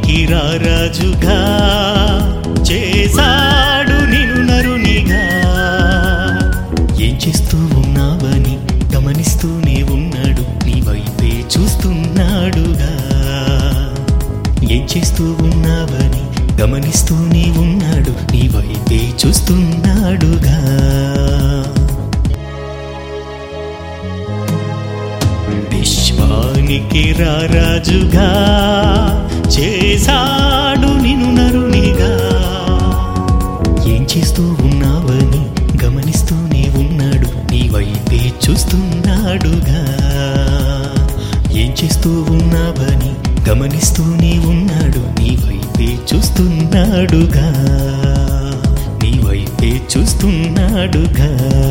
విశ్వానికి రారాజుగా చేశాడు నిన్ను నరునిగా ఏం చేస్తూ ఉన్నావని గమనిస్తూనే ఉన్నాడు నీ వైపే చూస్తున్నాడుగా ఏం చేస్తూ ఉన్నావని గమనిస్తూనే ఉన్నాడు నీ వైపే చూస్తున్నాడుగా విశ్వానికి రారాజుగా చేశాడు నిన్ను నరునిగా ఏం చేస్తూ ఉన్నావని గమనిస్తూనే ఉన్నాడు నీ వైపే చూస్తున్నాడుగా ఏం చేస్తూ ఉన్నావని గమనిస్తూనే ఉన్నాడు నీ వైపే చూస్తున్నాడుగా నీ వైపే చూస్తున్నాడుగా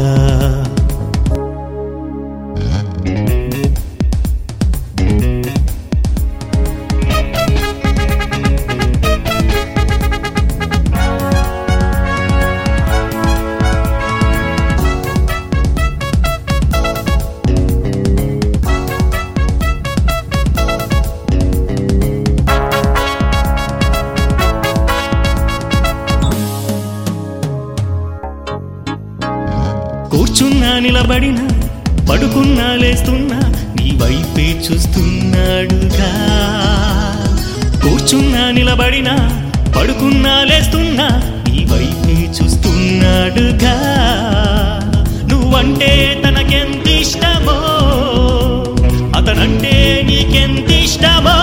కూర్చున్నా నిలబడినా పడుకున్నా లేస్తున్నా నీ వైపే చూస్తున్నాడుగా కూర్చున్నా నిలబడినా పడుకున్నా లేస్తున్నా నీ వైపే చూస్తున్నాడుగా నువ్వంటే తనకెంత ఇష్టమో అతనంటే నీకెంత ఇష్టమో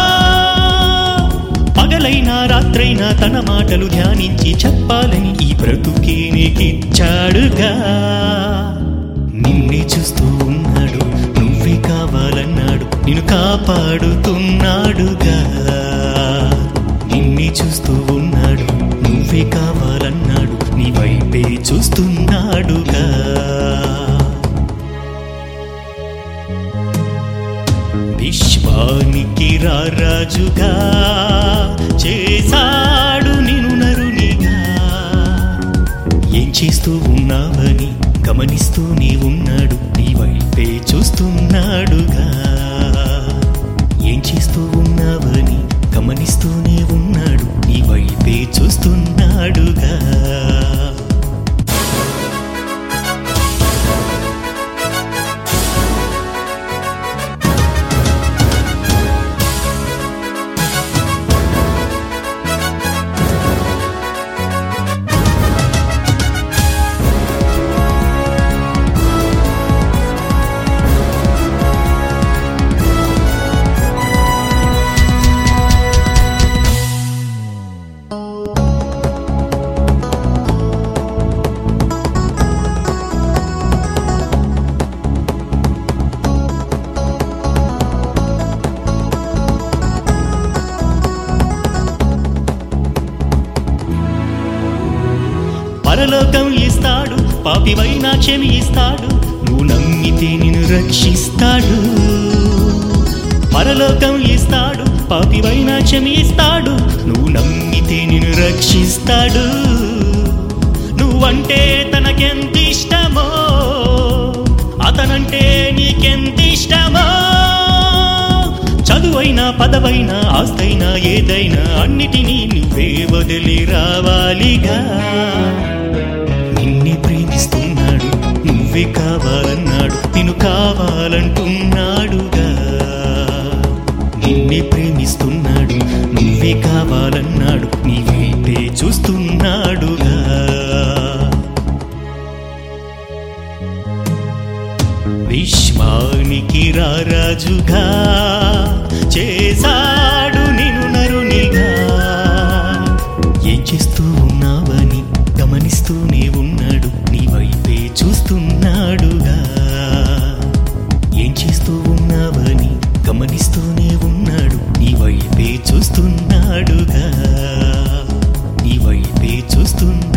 పగలైనా రాత్రైనా తన మాటలు ధ్యానించి చెప్పాలని ఈ బ్రతుకే నీకిచ్చాడుగా నిన్నే చూస్తూ ఉన్నాడు నువ్వే కావాలన్నాడు నిన్ను కాపాడుతున్నాడుగా నిన్నే చూస్తూ ఉన్నాడు నువ్వే కావాలన్నాడు నీ వైపే చూస్తున్నాడుగా విశ్వానికి రారాజుగా చేశాడు నిన్ను నరునిగా ఏం చేస్తూ ఉన్నావని గమనిస్తూనే ఉన్నాడు నీ వైపే చూస్తున్నాడుగా ఏం చేస్తూ ఉన్నావని గమనిస్తూనే ఉన్నాడు నీ వైపే చూస్తున్నాడుగా పరలోకం ఇస్తాడు పాపివైనా క్షమి ఇస్తాడు నువ్వు నమ్మితే నిన్ను రక్షిస్తాడు పరలోకం ఇస్తాడు పాపివైనా క్షమి ఇస్తాడు నువ్వు నమ్మితే నిన్ను రక్షిస్తాడు నువ్వంటే తనకెంత ఇష్టమో అతనంటే నీకెంత ఇష్టమో చదువైనా పదవైనా ఆస్తైనా ఏదైనా అన్నిటినీ నువ్వే వదిలి రావాలిగా నిన్నే ప్రేమిస్తున్నాడు నువ్వే కావాలన్నాడు నిన్ను కావాలంటున్నాడుగా నిన్నే ప్రేమిస్తున్నాడు నువ్వే కావాలన్నాడు నీ వైపే చూస్తున్నాడుగా విశ్వానికి రారాజుగా చేశాడు నిన్ను నరునిగా ఏం చేస్తూ ఉన్నావని గమనిస్తూనే ఉన్నాడు నీ వైపే చూస్తున్నాడుగా ఏం చేస్తూ ఉన్నావని గమనిస్తూనే ఉన్నాడు నీ వైపే చూస్తున్నాడుగా నీ వైపే చూస్తున్నాడుగా